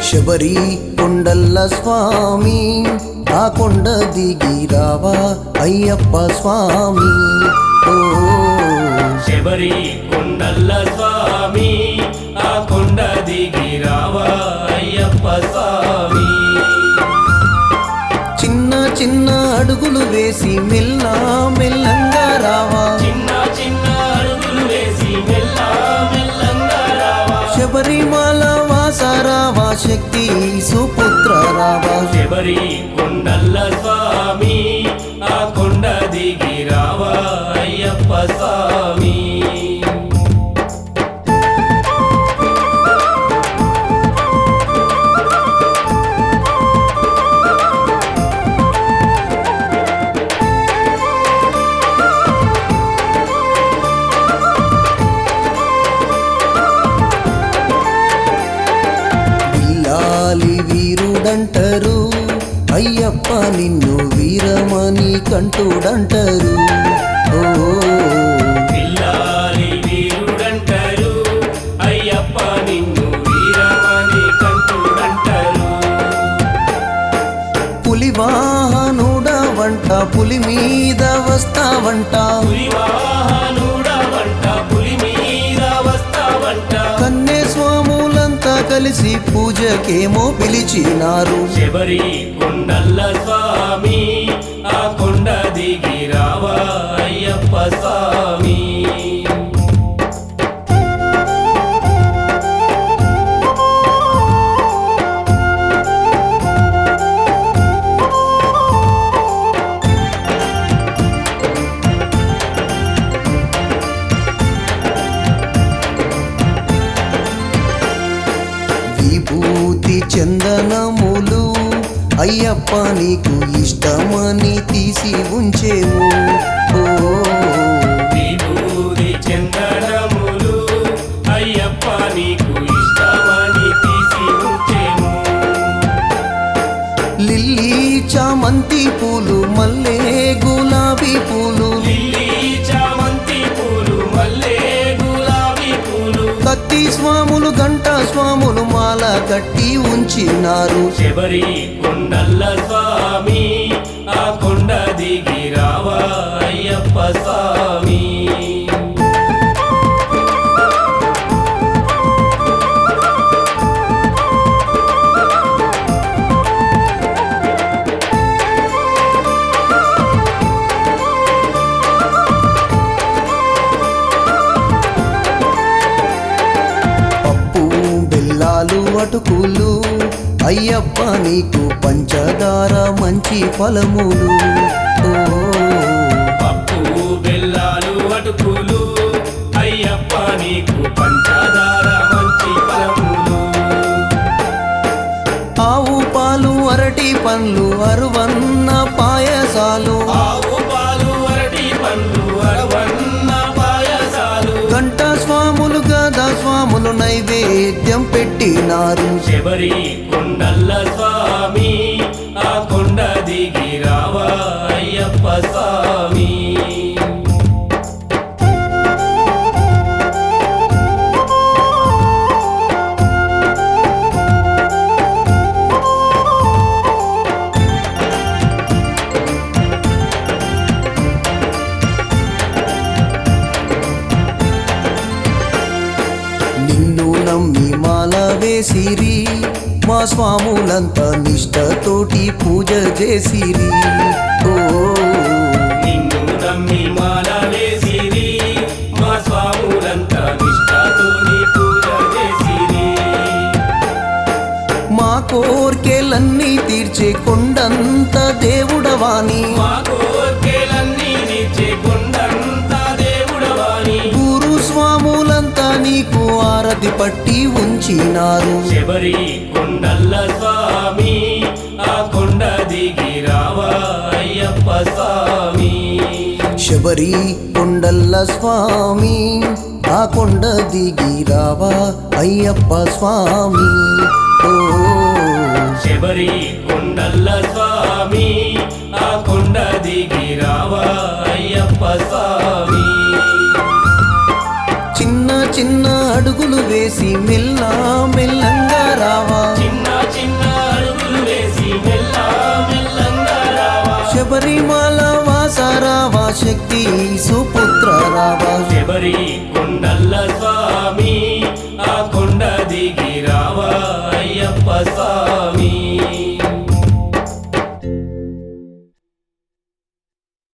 శబరి కొండల్ల స్వామి ఆ కొండ దిగి రావా అయ్యప్ప స్వామి ఓ శబరి కొండల్ల స్వామి ఆ కొండ దిగి రావా అయ్యప్ప స్వామి చిన్న చిన్న అడుగులు వేసి మెల్ల మెల్లంగా రావా చిన్న చిన్న అడుగులు వేసి మెల్ల మెల్లంగా రావా శబరిమాల వాస రావా శక్తి సుపుత్ర రావా శబరి కొండల్ల స్వామి ఆ కొండ దిగి రావా అయ్యప్ప స్వామి బిల్లాలి వీరుడంటారు అయ్యప్ప నిన్ను వీరమణి కంటుడంటారు ఓ పిల్లాలి వీరుడంటారు అయ్యప్ప నిన్ను వీరమణి కంటుడంటారు పులి వాహనుడ వంట పులి మీద వస్తావంట పులివాహనుడ వంట పులి మీద వస్తావంట కన్నే స్వాములంతా కలిసి పూజకేమో పిలిచినారు శబరి కొండల్ల స్వామి ఆ కొండ దిగి రావా అయ్యప్ప స్వామి విభూతి చందనములు అయ్యప్ప నీకు ఇష్టమని తీసి ఉంచేము ఓ విభూది చందనములు అయ్యప్ప నీకు ఇష్టమని తీసి ఉంచేము లిల్లీ చామంతి పూలు మల్లె గులాబీ పూలు లిల్లీ చామంతి పూలు మల్లె గులాబీ పూలు కత్తి స్వాములు గంట స్వాములు మాల కట్టి ఉంచినారు శబరి కొండల్ల స్వామి ఆ కొండ దిగి రావా అయ్యప్ప స్వామి పప్పు బెల్లాలు అటుకులు అయ్యప్ప నీకు పంచదార మంచి ఫలములు ఓ పప్పు బెల్లాలు అటుకులు అయ్యప్ప నీకు పంచదార మంచి ఫలములు ఆవు పాలు అరటి పండ్లు అరువన్న పాయసాలు ఆవు పాలు అరటి పండ్లు అరవన్న పాయసాలు గంట స్వాములు గదా స్వాములు నైవేద్యం పెట్టినారు శబరి కొండల్ల స్వామి ఆ కొండ దిగి రావా అయ్యప్ప స్వామి నిన్ను నమ్మి మాల వేసిరి మా స్వాములంతా నిష్టతోటి పూజ చేసిరి ఓ నిన్ను నమ్మి మాల వేసిరి మా స్వాములంతా నిష్ఠతోని పూజ చేసిరి మా కోర్కెలన్నీ తీర్చే కొండంత దేవుడవాని మా కోర్కెలన్నీ తీర్చే కొండంతా దేవుడవాని గురు స్వాములంతా నీకు ఆరతి పట్టి ఉంచినారు శబరి కొండల్ల స్వామి ఆ కొండ దిగి రావా అయ్యప్ప స్వామి శబరి కొండల్ల స్వామి ఆ కొండ దిగి రావా అయ్యప్ప స్వామి ఓ శబరి కొండల్ల స్వామి ఆ కొండ దిగి రావా అయ్యప్ప స్వామి చిన్న చిన్న అడుగులు వేసి మెల్ల మెల్లంగా రావా చిన్న శక్తి సుపుత్ర రావా శబరి కొండల్ల స్వామి ఆ కొండ దిగి రావా అయ్యప్ప స్వామి